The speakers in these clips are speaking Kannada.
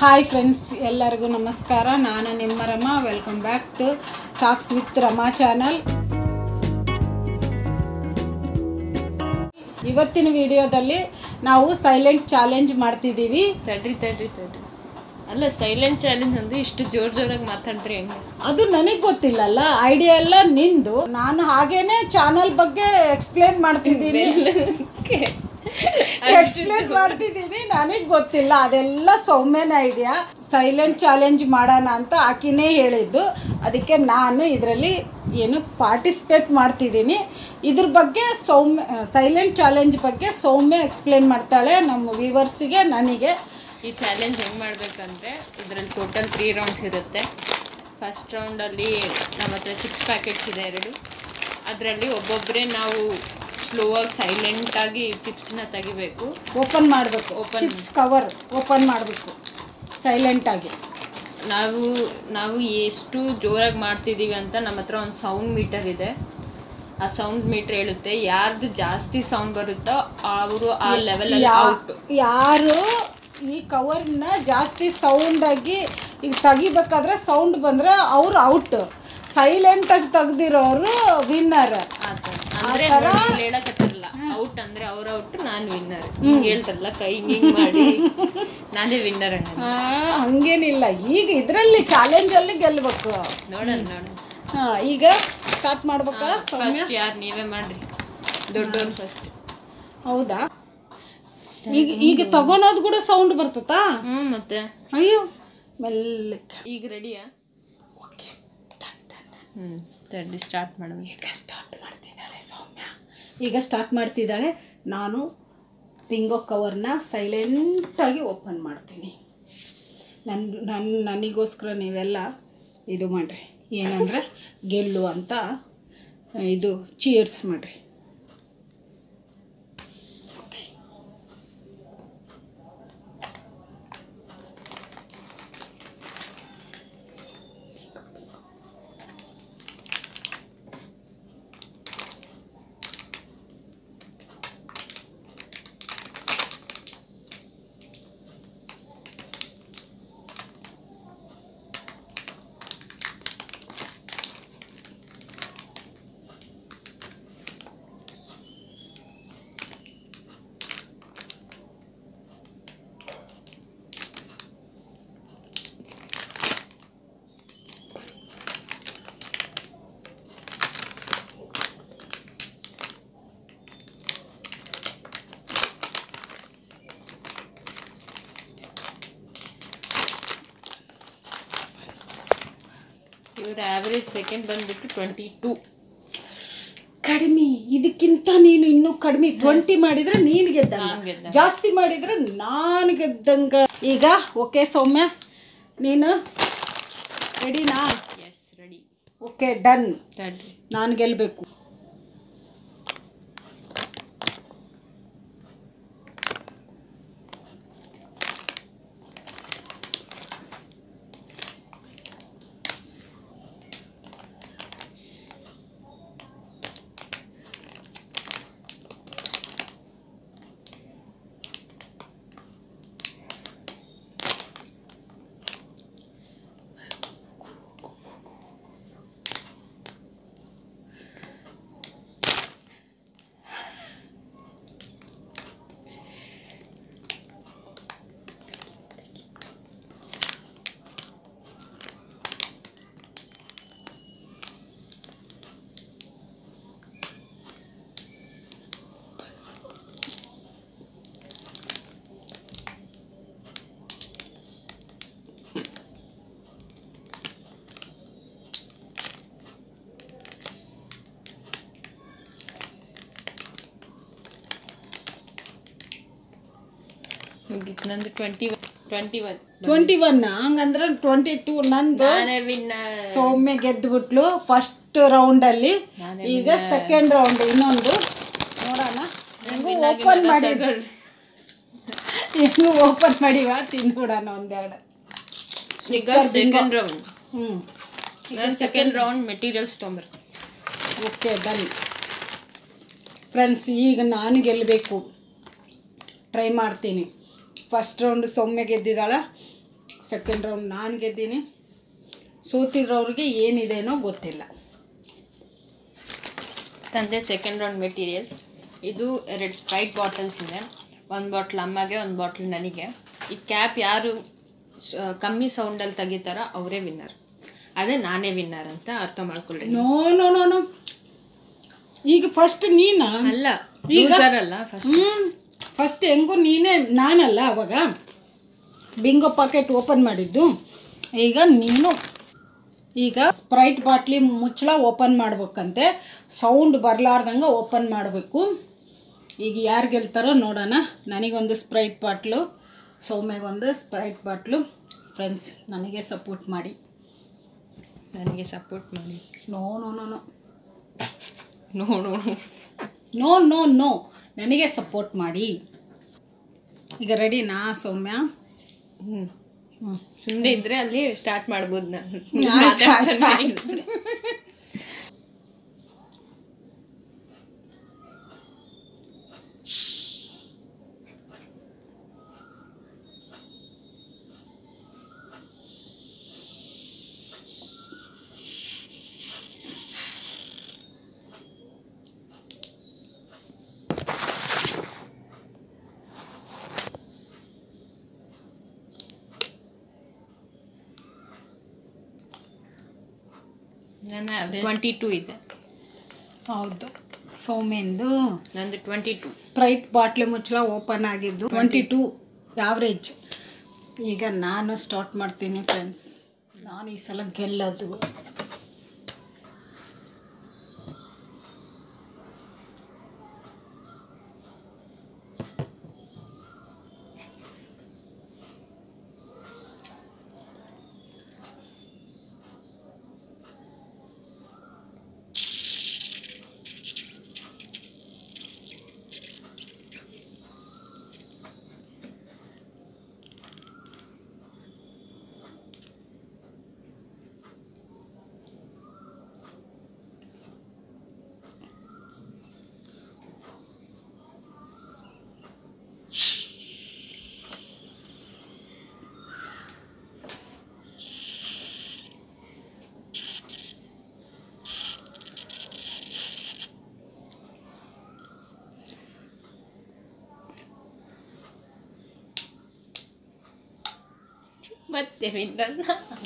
ಹಾಯ್ ಫ್ರೆಂಡ್ಸ್ ಎಲ್ಲರಿಗೂ ನಮಸ್ಕಾರ ನಾನು ನಿಮ್ಮ Rama welcome back to talks with Rama channel ಇವತ್ತಿನ ವಿಡಿಯೋದಲ್ಲಿ ನಾವು ಸೈಲೆಂಟ್ ಚಾಲೆಂಜ್ ಮಾಡ್ತಿದ್ದೀವಿ ತಡ್ರಿ ತಡ್ರಿ ತಡ್ರಿ ಅಲ್ಲ ಸೈಲೆಂಟ್ ಚಾಲೆಂಜ್ ಅಂದ್ರೆ ಇಷ್ಟು ಜೋರ್ ಜೋರಾಗಿ ಮಾತಾಡಿದ್ರಿ ಹೆಂಗೆ ಅದು ನನಗೆ ಗೊತ್ತಿಲ್ಲಲ್ಲ ಐಡಿಯಾ ಎಲ್ಲ ನಿಂದು ನಾನು ಹಾಗೇನೆ ಚಾನಲ್ ಬಗ್ಗೆ ಎಕ್ಸ್ಪ್ಲೇನ್ ಮಾಡ್ತಿದ್ದೀನಿ ಎಕ್ಸ್ಪ್ಲೇನ್ ಮಾಡ್ತಿದ್ದೀನಿ ನನಗೆ ಗೊತ್ತಿಲ್ಲ ಅದೆಲ್ಲ ಸೌಮ್ಯನ ಐಡಿಯಾ ಸೈಲೆಂಟ್ ಚಾಲೆಂಜ್ ಮಾಡೋಣ ಅಂತ ಆಕಿನೇ ಹೇಳಿದ್ದು ಅದಕ್ಕೆ ನಾನು ಇದರಲ್ಲಿ ಏನು ಪಾರ್ಟಿಸಿಪೇಟ್ ಮಾಡ್ತಿದ್ದೀನಿ ಇದ್ರ ಬಗ್ಗೆ ಸೌಮ್ಯ ಸೈಲೆಂಟ್ ಚಾಲೆಂಜ್ ಬಗ್ಗೆ ಸೌಮ್ಯ ಎಕ್ಸ್ಪ್ಲೇನ್ ಮಾಡ್ತಾಳೆ ನಮ್ಮ ವ್ಯೂವರ್ಸಿಗೆ ನನಗೆ ಈ ಚಾಲೆಂಜ್ ಹೆಂಗೆ ಮಾಡ್ಬೇಕಂದ್ರೆ ಇದರಲ್ಲಿ ಟೋಟಲ್ ತ್ರೀ ರೌಂಡ್ಸ್ ಇರುತ್ತೆ ಫಸ್ಟ್ ರೌಂಡಲ್ಲಿ ನಮ್ಮ ಹತ್ರ ಚಿಪ್ಸ್ ಪ್ಯಾಕೆಟ್ಸ್ ಇದೆ ಎರಡು ಅದರಲ್ಲಿ ಒಬ್ಬೊಬ್ಬರೇ ನಾವು ಸ್ಲೋ ಆಗಿ ಸೈಲೆಂಟಾಗಿ ಚಿಪ್ಸ್ನ ತೆಗಿಬೇಕು ಓಪನ್ ಮಾಡಬೇಕು Open. ಚಿಪ್ಸ್ ಕವರ್ ಓಪನ್ ಮಾಡಬೇಕು ಸೈಲೆಂಟಾಗಿ ನಾವು ನಾವು ಎಷ್ಟು ಜೋರಾಗಿ ಮಾಡ್ತಿದ್ದೀವಿ ಅಂತ ನಮ್ಮ ಹತ್ರ ಒಂದು ಸೌಂಡ್ ಮೀಟರ್ ಇದೆ ಆ ಸೌಂಡ್ ಮೀಟರ್ ಹೇಳುತ್ತೆ ಯಾರ್ದು ಜಾಸ್ತಿ ಸೌಂಡ್ ಬರುತ್ತೋ ಅವರು ಆ ಲೆವೆಲಲ್ಲಿ ಔಟ್ ಯಾರು ಈ ಕವರ್ನ ಜಾಸ್ತಿ ಸೌಂಡಾಗಿ ಈಗ ತೆಗಿಬೇಕಾದ್ರೆ ಸೌಂಡ್ ಬಂದರೆ ಅವ್ರು ಔಟ್ ಸೈಲೆಂಟಾಗಿ ತೆಗ್ದಿರೋರು ವಿನ್ನರ್ ಅಂದ್ರೆ ನೋಡಿ ಹೇಳಕತ್ತಿರಲ್ಲ ಔಟ್ ಅಂದ್ರೆ ಅವ್ರ ಔಟ್ ನಾನ್ ವಿನ್ನರ್ ಹಿಂಗ್ ಹೇಳ್ತಾರಲ್ಲ ಕೈ ಹಿಂಗ್ ಮಾಡಿ ನಾನೇ ವಿನ್ನರ್ ಅಣ್ಣ ಹಂಗೇನಿಲ್ಲ ಈಗ ಇದರಲ್ಲಿ ಚಾಲೆಂಜಲ್ಲಿ ಗೆಲ್ಲಬೇಕು ನೋಡೋಣ ನೋಡೋಣ ಹಾಂ ಈಗ ಸ್ಟಾರ್ಟ್ ಮಾಡ್ಬೇಕಾ ಸೌಮ್ಯ ಫಸ್ಟ್ ಯಾರು ನೀವೇ ಮಾಡ್ರಿ ದೊಡ್ಡವ್ರು ಫಸ್ಟ್ ಹೌದಾ ಈಗ ಈಗ ತಗೊಳೋದು ಕೂಡ ಸೌಂಡ್ ಬರ್ತತಾ ಹ್ಮ್ ಮತ್ತೆ ಅಯ್ಯೋ ಮೆಲ್ಲಕ್ಕೆ ಈಗ ರೆಡಿಯಾ ಓಕೆ ಹ್ಮ್ ತಡ್ರಿ ಸ್ಟಾರ್ಟ್ ಮಾಡೋಣ ಈಗ ಸ್ಟಾರ್ಟ್ ಮಾಡ್ತಿದ್ದಾಳೆ ಸೌಮ್ಯ ಈಗ ಸ್ಟಾರ್ಟ್ ಮಾಡ್ತಿದ್ದಾಳೆ ನಾನು ಬಿಂಗೋ ಕವರ್ನ ಸೈಲೆಂಟಾಗಿ ಓಪನ್ ಮಾಡ್ತೀನಿ ನನ್ನ ನನ್ನ ನನಗೋಸ್ಕರ ನೀವೆಲ್ಲ ಇದು ಮಾಡಿರಿ ಏನಂದರೆ ಗೆಲ್ಲು ಅಂತ ಇದು ಚೀರ್ಸ್ ಮಾಡಿರಿ ಇವ್ರ ಆವ್ರೇಜ್ ಸೆಕೆಂಡ್ ಬಂದ್ಬಿಟ್ಟು ಟ್ವೆಂಟಿ ಟೂ ಕಡಿಮೆ ಇದಕ್ಕಿಂತ ನೀನು ಇನ್ನೂ ಕಡಿಮೆ ಟ್ವೆಂಟಿ ಮಾಡಿದ್ರೆ ನೀನು ಗೆದ್ದಂಗ ನಾನ್ ಗೆದ್ದಂಗ. ಜಾಸ್ತಿ ಮಾಡಿದ್ರೆ ನಾನು ಗೆದ್ದಂಗ ಈಗ ಓಕೆ ಸೌಮ್ಯ ನೀನು ರೆಡಿನಾ ಎಸ್ ರೆಡಿ ಓಕೆ ಡನ್ ತಡ್ರಿ ನಾನು ಗೆಲ್ಲಬೇಕು ಮುಗೀತು ನಂದು twenty twenty one twenty one ಹಂಗಂದ್ರೆ ಟ್ವೆಂಟಿ ಟೂ ನಂದು ನಾನೇ ವಿನ್ನರ್ ಸೌಮ್ಯ ಗೆದ್ದುಬಿಟ್ಲು ಫಸ್ಟ್ ರೌಂಡಲ್ಲಿ ನಾನೇ ಈಗ ಸೆಕೆಂಡ್ ರೌಂಡ್ ಇನ್ನೊಂದು ನೋಡೋಣ ಹೆಂಗೂ ಓಪನ್ ಮಾಡಿ ಹೆಂಗೂ ಓಪನ್ ಮಾಡಿವ ತಿಂದ್ಬಿಡೋಣ ಒಂದೆರಡು ಈಗ ಸೆಕೆಂಡ್ ರೌಂಡ್ ಹ್ಞೂ ನಾನು ಸೆಕೆಂಡ್ ರೌಂಡ್ ಮೆಟೀರಿಯಲ್ಸ್ ತೊಗೊಂಬರ್ತೀನಿ ಓಕೆ ಡನ್ ಫ್ರೆಂಡ್ಸ್ ಈಗ ನಾನು ಗೆಲ್ಲಬೇಕು ಟ್ರೈ ಮಾಡ್ತೀನಿ ಫಸ್ಟ್ ರೌಂಡ್ ಸೌಮ್ಯ ಗೆದ್ದಿದ್ದಾಳ ಸೆಕೆಂಡ್ ರೌಂಡ್ ನಾನು ಗೆದ್ದೀನಿ ಸೋತಿರೋರಿಗೆ ಏನಿದೆನೋ ಗೊತ್ತಿಲ್ಲ ತಂದೆ ಸೆಕೆಂಡ್ ರೌಂಡ್ ಮೆಟೀರಿಯಲ್ಸ್ ಇದು ಎರಡು ಸ್ಪ್ರೈಟ್ ಬಾಟಲ್ಸ್ ಇದೆ ಒಂದು ಬಾಟ್ಲ್ ಅಮ್ಮಗೆ ಒಂದು ಬಾಟ್ಲ್ ನನಗೆ ಈ ಕ್ಯಾಪ್ ಯಾರು ಸ- ಕಮ್ಮಿ ಸೌಂಡಲ್ಲಿ ತೆಗಿತಾರೋ ಅವರೇ ವಿನ್ನರ್ ಅದೇ ನಾನೇ ವಿನ್ನರ್ ಅಂತ ಅರ್ಥ ಮಾಡ್ಕೊಳ್ರಿ ನೋ ನೋ ನೋ ನೋ ಈಗ ಫಸ್ಟ್ ನೀನು ಅಲ್ಲ ಈಗ? ಲೂಸರ್ ಅಲ್ಲ ಫಸ್ಟ್ ಹ್ಞೂ ಫಸ್ಟ್ ಹೆಂಗೂ ನೀನೇ ನಾನಲ್ಲ ಅವಾಗ ಬಿಂಗೋ ಪಾಕೆಟ್ ಓಪನ್ ಮಾಡಿದ್ದು ಈಗ ನೀನು ಈಗ ಸ್ಪ್ರೈಟ್ ಬಾಟ್ಲಿ ಮುಚ್ಚಳ ಓಪನ್ ಮಾಡ್ಬೇಕಂತೆ ಸೌಂಡ್ ಬರಲಾರ್ದಂಗೆ ಓಪನ್ ಮಾಡಬೇಕು ಈಗ ಯಾರು ಗೆಲ್ತಾರೋ ನೋಡೋಣ ನನಗೊಂದು ಸ್ಪ್ರೈಟ್ ಬಾಟ್ಲು ಸೌಮ್ಯಗೊಂದು ಸ್ಪ್ರೈಟ್ ಬಾಟ್ಲು ಫ್ರೆಂಡ್ಸ್ ನನಗೆ ಸಪೋರ್ಟ್ ಮಾಡಿ ನನಗೆ ಸಪೋರ್ಟ್ ಮಾಡಿ no no no no no no no no no ನನಗೆ ಸಪೋರ್ಟ್ ಮಾಡಿ ಈಗ ರೆಡಿನಾ ಸೌಮ್ಯ ಹ್ಞೂ ಹ್ಞೂ ಸುಮ್ಮನೆ ಇದ್ರೆ ಅಲ್ಲಿ ಸ್ಟಾರ್ಟ್ ಮಾಡ್ಬೋದು ನಾನು ಆಯ್ತು, ಆಯ್ತು, ಮಾತಾಡ್ತಾನೆ ಆಯ್ತು. ಇದ್ರೆ. ನನ್ನ ಟ್ವೆಂಟಿ ಟೂ ಇದೆ ಹೌದು ಸೌಮ್ಯಂದು ನಂದು ಟ್ವೆಂಟಿ ಟೂ ಸ್ಪ್ರೈಟ್ ಬಾಟ್ಲಿ ಮುಚ್ಚಳ ಓಪನ್ ಆಗಿದ್ದು ಟ್ವೆಂಟಿ ಟೂ ಯಾವ್ರೇಜ್ ಈಗ ನಾನು ಸ್ಟಾರ್ಟ್ ಮಾಡ್ತೀನಿ ಫ್ರೆಂಡ್ಸ್ ನಾನು ಈ ಸಲ ಗೆಲ್ಲೋದು ಮತ್ತೆ ವಿನ್ನರ್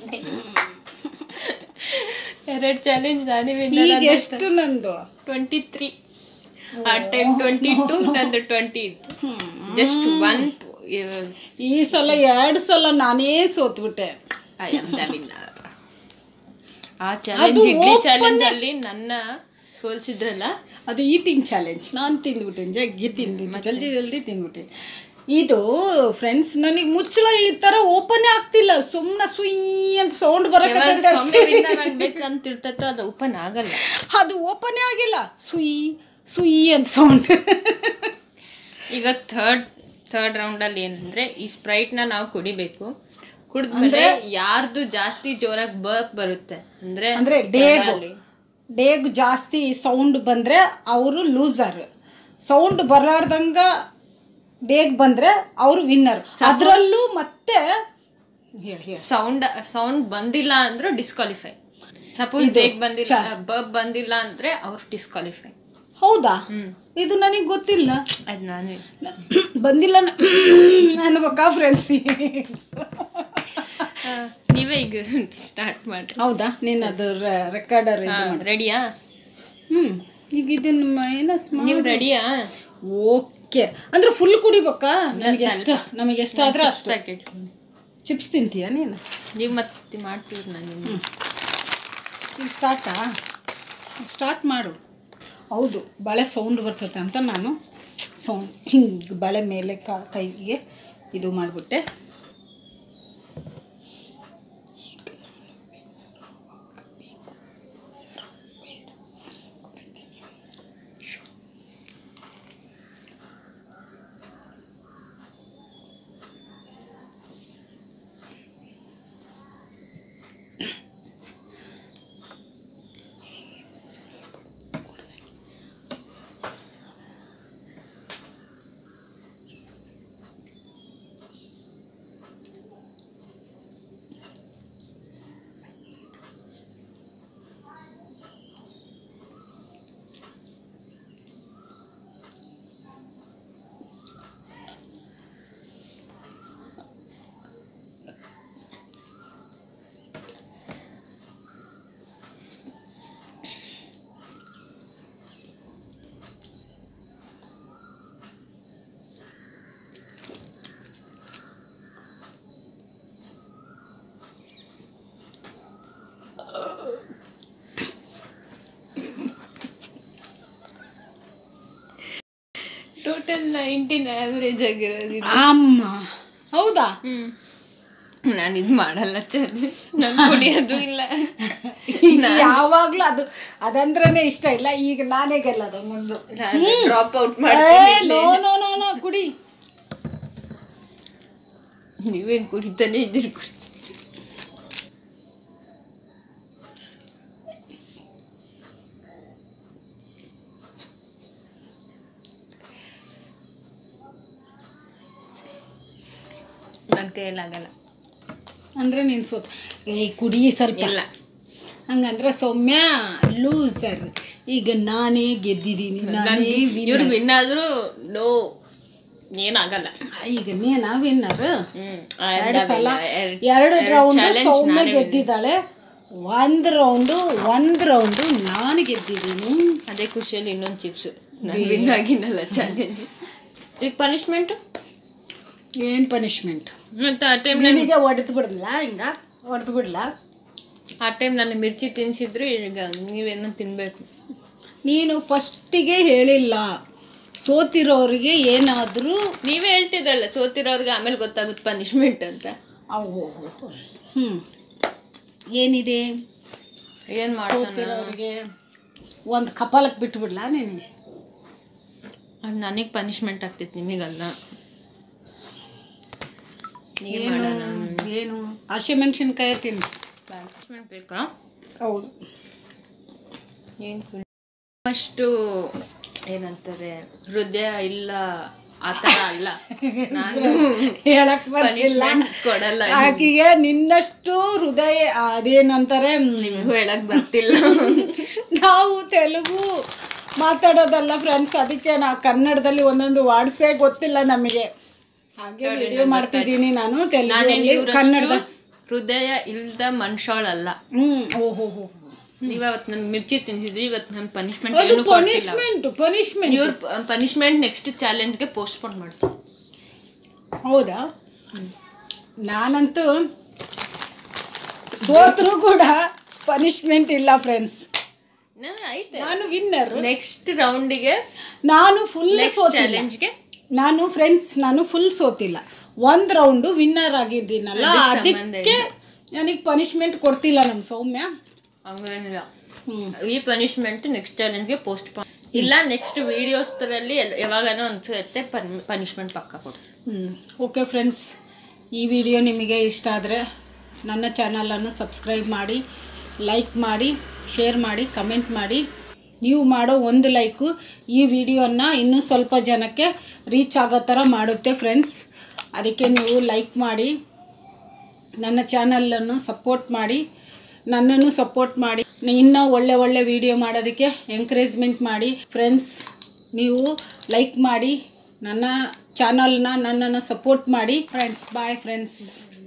ಎರಡು ಚಾಲೆಂಜ್ ನಾನೇ ಈಗ ವಿನ್ನರ್ ಎಷ್ಟು ನಂದು ಟ್ವೆಂಟಿ ತ್ರೀ ಆ ಟೈಮ್ ಟ್ವೆಂಟಿ ಟೂ ನಂದು ಟ್ವೆಂಟಿ ಇತ್ತು ಜಸ್ಟ್ ಒನ್ ಈ ಸಲ ಎರಡು ಸಲ ನಾನೇ ಸೋತ್ಬಿಟ್ಟೆ ಐ ಆಮ್ ದ ವಿನ್ನರ್ ಆ ಚಾಲೆಂಜ್ ಇಡ್ಲಿ ಚಾಲೆಂಜ್ ಅಲ್ಲಿ ನನ್ನ ಸೋಲ್ಸಿದ್ರಲ್ಲ ಅದು ಈಟಿಂಗ್ ಚಾಲೆಂಜ್ ನಾನು ತಿಂದ್ಬಿಟ್ಟೆ ಜಗ್ಗಿ ತಿಂದಿದ್ದು ಜಲ್ದಿ ಜಲ್ದಿ ತಿಂದ್ಬಿಟ್ಟೆ ಇದು ಫ್ರೆಂಡ್ಸ್ ನನಗೆ ಮುಚ್ಚಳ ಈ ಥರ ಓಪನೇ ಆಗ್ತಿಲ್ಲ ಸುಮ್ಮನೆ ಸುಯ್ ಅಂತ ಸೌಂಡ್ ಯಾವಾಗ ಬರಕ್ಕೆ ಸೊಮ್ಮೆ ವಿನ್ನರ್ ಆಗ್ಬೇಕಂತ ಇರ್ತೈತೋ ಅದು ಓಪನ್ ಆಗಲ್ಲ ಅದು ಓಪನೇ ಆಗಿಲ್ಲ ಸುಯ್ ಸುಯ್ ಅಂತ ಸೌಂಡ್ ಈಗ ಥರ್ಡ್ ಥರ್ಡ್ ರೌಂಡಲ್ಲಿ ಏನಂದ್ರೆ ಈ ಸ್ಪ್ರೈಟ್ನ ನಾವು ಕುಡಿಬೇಕು ಕುಡಿದ್ಮೇಲೆ ಯಾರ್ದು ಜಾಸ್ತಿ ಜೋರಾಗಿ ಬರ್ಪ್ ಬರುತ್ತೆ ಅಂದ್ರೆ ಅಂದ್ರೆ ಡೇಗು ತಲೆಯಲ್ಲಿ. ಡೇಗ್ ಜಾಸ್ತಿ ಸೌಂಡ್ ಬಂದರೆ ಅವರು ಲೂಸರ್ ಸೌಂಡ್ ಬರಲಾರ್ದಂಗ ಡೇಗ್ ಬಂದರೆ ಅವರು ವಿನ್ನರ್ ಅದರಲ್ಲೂ ಮತ್ತೆ ಹೇಳಿ ಹೇಳಿ ಸೌಂಡ್ ಸೌಂಡ್ ಬಂದಿಲ್ಲ ಅಂದ್ರೆ ಡಿಸ್ಕ್ವಾಲಿಫೈ ಸಪೋಸ್ ಬೇಗ ಬಂದಿಲ್ಲ ಬರ್ಬ್ ಬಂದಿಲ್ಲ ಅಂದ್ರೆ ಅವ್ರು ಡಿಸ್ಕ್ವಾಲಿಫೈ ಹೌದಾ ಹ್ಮ್ ಇದು ನನಗೆ ಗೊತ್ತಿಲ್ಲ ಅದ್ ನಾನೇ ಬಂದಿಲ್ಲ ಅನ್ಬೇಕಾ ಫ್ರೆಂಡ್ಸ್ ಆ, ನೀವೇ ಈಗ ಸ್ಟಾರ್ಟ್ ಮಾಡ್ರಿ ಹೌದಾ ನೀನು ಅದು ರೆಕಾರ್ಡರ್ ಇದು ಮಾಡಿ ರೆಡಿಯಾ ಹ್ಞೂ ಈಗ ಇದನ್ನ ಮೈನಸ್ ನೀವು ರೆಡಿಯಾ ಓಕೆ ಅಂದ್ರೆ ಫುಲ್ ಕುಡಿಬೇಕಾ ನಮಗೆ ಎಷ್ಟು ನಮಗೆ ಎಷ್ಟಾದ್ರೆ ಅಷ್ಟು ಪ್ಯಾಕೆಟ್ ಚಿಪ್ಸ್ ತಿಂತೀಯ ನೀನು ನೀವು ಮತ್ತೆ ಮಾಡ್ತೀವಿ ನಾನು ಈಗ ಸ್ಟಾರ್ಟಾ ಸ್ಟಾರ್ಟ್ ಮಾಡು ಹೌದು ಬಳೆ ಸೌಂಡ್ ಬರ್ತೈತೆ ಅಂತ ನಾನು ಸೌಂಡ್ ಹಿಂಗೆ ಬಳೆ ಮೇಲೆ ಕ ಕೈಗೆ ಇದು ಮಾಡಿಬಿಟ್ಟೆ ನೈನ್ಟೀನ್ ಆವ್ರೇಜ್ ಆಗಿರೋದು ಇದು. ಅಮ್ಮ ಹೌದಾ ಹ್ಮ್ ನಾನು ಇದು ಮಾಡಲ್ಲ ಚೆನ್ನಾಗಿ ನಾನು ಕುಡಿಯೋದು ಇಲ್ಲ ಯಾವಾಗ್ಲೂ ಅದು ಅದಂದ್ರನೇ ಇಷ್ಟ ಇಲ್ಲ ಈಗ ನಾನೇ ಗೆಲ್ಲದು ಮುಂದು ನಾನು ಡ್ರಾಪ್ ಔಟ್ ಏ, ಮಾಡ್ತೀನಿ ನೋ ನೋ ನೋ ನೋ ಕುಡಿ ನೀವೇನ್ ಕುಡಿತಾನೆ ಇದ್ದೀರಿ ಕುಡಿ ನನ್ನ ಕೈಯಲ್ಲಾಗಲ್ಲ ಅಂದ್ರೆ ನೀನ್ ಸೋತ್ ಏ ಕುಡಿ ಸ್ವಲ್ಪ ಇಲ್ಲ ಹಂಗಂದ್ರೆ ಸೌಮ್ಯ ಲೂಸರ್ ಈಗ ನಾನೇ ಗೆದ್ದಿದ್ದೀನಿ ನಾನೇ ಇವ್ರು winner. ವಿನ್ ಆದ್ರೂ ನೋ ಏನಾಗಲ್ಲ ಈಗ ನೀನಾ ವಿನ್ನರ್ ಹ್ಮ್ ಎರಡು ಸಲ ಎರಡು ರೌಂಡ್ ಸೌಮ್ಯ ಗೆದ್ದಿದ್ದಾಳೆ ಒಂದ್ ರೌಂಡು ಒಂದ್ ರೌಂಡು ನಾನು ಗೆದ್ದಿದ್ದೀನಿ ಅದೇ ಖುಷಿಯಲ್ಲಿ ಇನ್ನೊಂದು ಚಿಪ್ಸ್ ನಾನು ವಿನ್ ಆಗಿನಲ್ಲ ಚಾಲೆಂಜ್ ಈಗ ಪನಿಷ್ಮೆಂಟ್ ಏನ್ ಪನಿಷ್ಮೆಂಟ್ ಮತ್ತೆ ಆ ಟೈಮ್ ನಿನಗೆ ಹೊಡೆದು ಬಿಡಲ್ಲ ಹಿಂಗ ಹೊಡೆದು ಬಿಡ್ಲಾ ಆ ಟೈಮ್ ನಾನು ಮಿರ್ಚಿ ತಿನ್ಸಿದ್ರು ಈಗ ನೀವೇನೋ ತಿನ್ಬೇಕು ನೀನು ಫಸ್ಟಿಗೆ ಹೇಳಿಲ್ಲ ಸೋತಿರೋರಿಗೆ ಏನಾದರೂ ನೀವೇ ಹೇಳ್ತಿದ್ರಲ್ಲ ಸೋತಿರೋರ್ಗೆ ಆಮೇಲೆ ಗೊತ್ತಾಗುತ್ತೆ ಪನಿಷ್ಮೆಂಟ್ ಅಂತ ಅವು ಹ್ಞೂ ಏನಿದೆ ಏನ್ ಮಾಡೋಣ ಸೋತಿರೋರಿಗೆ ಒಂದು ಕಪಾಲಕ್ಕೆ ಬಿಟ್ಬಿಡ್ಲಾ ನೀನು ಅದು ನನಗೆ ಪನಿಷ್ಮೆಂಟ್ ಆಗ್ತೈತೆ ನಿಮಗಲ್ಲ ಏನ್ ಏನು ಮಾಡೋಣ ಏನು ಹಸಿಮೆಣ್ಸಿನ್ಕಾಯಿ ತಿನ್ನಿಸಿ ಪನಿಷ್ಮೆಂಟ್ ಬೇಕಾ ಹೌದು ಏನು ಫಸ್ಟು ಏನಂತಾರೆ ಹೃದಯ ಇಲ್ಲ ಆ ಥರ ಅಲ್ಲ ನಾನು ಹೇಳಕ್ ಬರ್ತಿಲ್ಲ punishment ಕೊಡಲ್ಲ ಆಕೆಗೆ ನಿನ್ನಷ್ಟು ಹೃದಯ ಅದೇನಂತಾರೆ ಮ್, ನಿಮಗೂ ಹೇಳಕ್ ಬರ್ತಿಲ್ಲ ನಾವು ತೆಲುಗು ಮಾತಾಡೋದಲ್ಲ ಫ್ರೆಂಡ್ಸ್ ಅದಕ್ಕೆ ನಾ ಕನ್ನಡದಲ್ಲಿ ಒಂದೊಂದು ವಾಡ್ಸೇ ಗೊತ್ತಿಲ್ಲ ನಮಗೆ ಹಾಗೆ ವಿಡಿಯೋ ಮಾಡ್ತಿದ್ದೀನಿ ನಾನು ತೆಲುಗಲ್ಲಿ ನಾನೇನು ಕನ್ನಡದ ಹೃದಯ ಇಲ್ದ ಮನುಷ್ಯಳಲ್ಲ ಹ್ಮ್ ಓಹೋ ಹೋ ನೀವ್ ಅವತ್ತು ನನ್ ಮಿರ್ಚಿ ತಿನ್ಸಿದ್ರಿ ಇವತ್ತು ನಾನು ಪನಿಷ್ಮೆಂಟ್ ಅದು ಏನು ಕೊಡ್ತಿಲ್ಲ ಪನಿಷ್ಮೆಂಟ್ ಪನಿಷ್ಮೆಂಟ್ ಇವ್ರ ಪನಿಷ್ಮೆಂಟ್ ನೆಕ್ಸ್ಟ್ ಚಾಲೆಂಜ್ಗೆ ಪೋಸ್ಟ್ಪೋನ್ ಮಾಡ್ತಾರೆ ಹೌದಾ ನಾನಂತೂ ಸೋತ್ರು ಕೂಡ ಪನಿಷ್ಮೆಂಟ್ ಇಲ್ಲ ಫ್ರೆಂಡ್ಸ್ ಐತೆ ನಾನು ವಿನ್ನರ್ ನೆಕ್ಸ್ಟ್ ರೌಂಡಿಗೆ ನಾನು ಫುಲ್ ನೆಕ್ಸ್ಟ್ ಸೋತಿಲ್ಲ ಚಾಲೆಂಜ್ಗೆ ನಾನು ಫ್ರೆಂಡ್ಸ್ ನಾನು ಫುಲ್ ಸೋತಿಲ್ಲ ಒಂದ್ ರೌಂಡು ವಿನ್ನರ್ ಆಗಿದ್ದೀನಲ್ಲ ಅದಕ್ಕೆ ಸಂಬಂಧ ಅದಕ್ಕೆ ನನಗೆ ಪನಿಷ್ಮೆಂಟ್ ಕೊಡ್ತಿಲ್ಲ ನಮ್ಮ ಸೌಮ್ಯ ಹಂಗೇನಿಲ್ಲ ಹ್ಮ್ ಈ ಪನಿಷ್ಮೆಂಟ್ ನೆಕ್ಸ್ಟ್ ಚಾಲೆಂಜ್ಗೆ ಪೋಸ್ಟ್ಪೋನ್ ಇಲ್ಲ ನೆಕ್ಸ್ಟ್ ವಿಡಿಯೋಸ್ಗಳಲ್ಲಿ ಯಾವಾಗನೋ ಅನ್ಸುತ್ತೆ ಪನಿಷ್ಮೆಂಟ್ ಪಕ್ಕ ಕೊಡು ಹ್ಮ್ ಓಕೆ ಫ್ರೆಂಡ್ಸ್ ಈ ವಿಡಿಯೋ ನಿಮಗೆ ಇಷ್ಟ ಆದರೆ ನನ್ನ ಚಾನಲನ್ನು ಸಬ್ಸ್ಕ್ರೈಬ್ ಮಾಡಿ ಲೈಕ್ ಮಾಡಿ ಶೇರ್ ಮಾಡಿ ಕಮೆಂಟ್ ಮಾಡಿ ನೀವು ಮಾಡೋ ಒಂದು ಲೈಕು ಈ ವಿಡಿಯೋನ ಇನ್ನೂ ಸ್ವಲ್ಪ ಜನಕ್ಕೆ ರೀಚ್ ಆಗೋ ಥರ ಮಾಡುತ್ತೆ ಫ್ರೆಂಡ್ಸ್ ಅದಕ್ಕೆ ನೀವು ಲೈಕ್ ಮಾಡಿ ನನ್ನ ಚಾನಲನ್ನು ಸಪೋರ್ಟ್ ಮಾಡಿ ನನ್ನನ್ನು ಸಪೋರ್ಟ್ ಮಾಡಿ ಇನ್ನೂ ಒಳ್ಳೆ ಒಳ್ಳೆ ವಿಡಿಯೋ ಮಾಡೋದಕ್ಕೆ ಎಂಕರೇಜ್ಮೆಂಟ್ ಮಾಡಿ ಫ್ರೆಂಡ್ಸ್ ನೀವು ಲೈಕ್ ಮಾಡಿ ನನ್ನ ಚಾನಲ್ನ ನನ್ನನ್ನು ಸಪೋರ್ಟ್ ಮಾಡಿ ಫ್ರೆಂಡ್ಸ್ ಬಾಯ್ ಫ್ರೆಂಡ್ಸ್